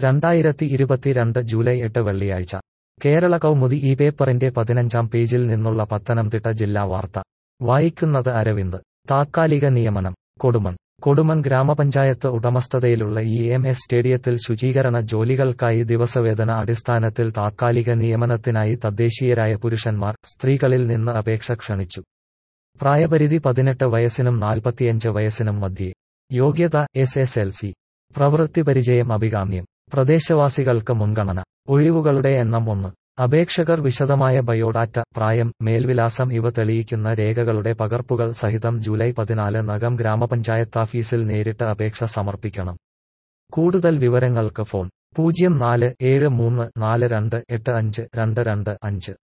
രണ്ടായിരത്തി ഇരുപത്തിരണ്ട് ജൂലൈ എട്ട് വെള്ളിയാഴ്ച കേരള കൗമുദി ഈ പേപ്പറിന്റെ പതിനഞ്ചാം പേജിൽ നിന്നുള്ള പത്തനംതിട്ട ജില്ലാ വാർത്ത വായിക്കുന്നത് അരവിന്ദ് താത്കാലിക നിയമനം കൊടുമൺ കൊടുമൺ ഗ്രാമപഞ്ചായത്ത് ഉടമസ്ഥതയിലുള്ള ഇ എം എസ് സ്റ്റേഡിയത്തിൽ ശുചീകരണ ജോലികൾക്കായി ദിവസവേതന അടിസ്ഥാനത്തിൽ താത്കാലിക നിയമനത്തിനായി തദ്ദേശീയരായ പുരുഷന്മാർ സ്ത്രീകളിൽ നിന്ന് അപേക്ഷ ക്ഷണിച്ചു പ്രായപരിധി പതിനെട്ട് വയസ്സിനും നാൽപ്പത്തിയഞ്ച് വയസ്സിനും മധ്യേ യോഗ്യത എസ് എസ് എൽ സി പ്രവൃത്തി പരിചയം അഭികാമ്യം പ്രദേശവാസികൾക്ക് മുൻഗണന ഒഴിവുകളുടെ എണ്ണം ഒന്ന് അപേക്ഷകർ വിശദമായ ബയോഡാറ്റ പ്രായം മേൽവിലാസം ഇവ തെളിയിക്കുന്ന രേഖകളുടെ പകർപ്പുകൾ സഹിതം ജൂലൈ പതിനാല് നഗം ഗ്രാമപഞ്ചായത്താഫീസിൽ നേരിട്ട് അപേക്ഷ സമർപ്പിക്കണം കൂടുതൽ വിവരങ്ങൾക്ക് ഫോൺ പൂജ്യം നാല് ഏഴ് മൂന്ന് നാല് രണ്ട് എട്ട് അഞ്ച് രണ്ട് രണ്ട് അഞ്ച്